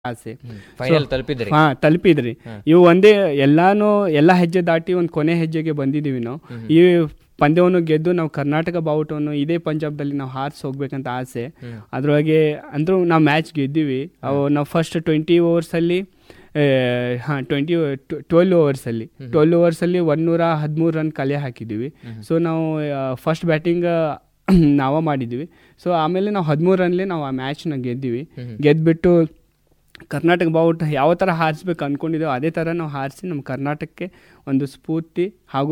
ಆಸೆ ಫೈನಲ್ ತಲುಪಿದ್ರಿ ಹಾ ತಲುಪಿದ್ರಿ ಇವು ಒಂದೇ ಎಲ್ಲಾನು ಎಲ್ಲ ಹೆಜ್ಜೆ ದಾಟಿ ಒಂದು ಕೊನೆ ಹೆಜ್ಜೆಗೆ ಬಂದಿದ್ದೀವಿ ನಾವು ಈ ಪಂದ್ಯವನ್ನು ಗೆದ್ದು ನಾವು ಕರ್ನಾಟಕ ಬಾವುಟವನ್ನು ಇದೇ ಪಂಜಾಬ್ದಲ್ಲಿ ನಾವು ಹಾರಿಸಿ ಹೋಗ್ಬೇಕಂತ ಆಸೆ ಅದ್ರೊಳಗೆ ಅಂದ್ರೂ ನಾವು ಮ್ಯಾಚ್ ಗೆದ್ದೀವಿ ಅವು ನಾವು ಫಸ್ಟ್ ಟ್ವೆಂಟಿ ಓವರ್ಸಲ್ಲಿ ಹಾಂ ಟ್ವೆಂಟಿ ಟ್ವೆಲ್ ಓವರ್ಸಲ್ಲಿ ಟ್ವೆಲ್ ಓವರ್ಸಲ್ಲಿ ಒಂದೂರ ಹದಿಮೂರು ರನ್ ಕಲೆ ಹಾಕಿದ್ದೀವಿ ಸೊ ನಾವು ಫಸ್ಟ್ ಬ್ಯಾಟಿಂಗ್ ನಾವ ಮಾಡಿದ್ದೀವಿ ಸೊ ಆಮೇಲೆ ನಾವು ಹದಿಮೂರು ರನ್ಲಿ ನಾವು ಆ ಮ್ಯಾಚ್ನ ಗೆದ್ದೀವಿ ಗೆದ್ದುಬಿಟ್ಟು ಕರ್ನಾಟಕ ಬಾವುಟ ಯಾವ ಥರ ಹಾರಿಸ್ಬೇಕು ಅಂದ್ಕೊಂಡಿದ್ದೇವೆ ಅದೇ ಥರ ನಾವು ಹಾರಿಸಿ ನಮ್ಮ ಕರ್ನಾಟಕಕ್ಕೆ ಒಂದು ಸ್ಫೂರ್ತಿ ಹಾಗೂ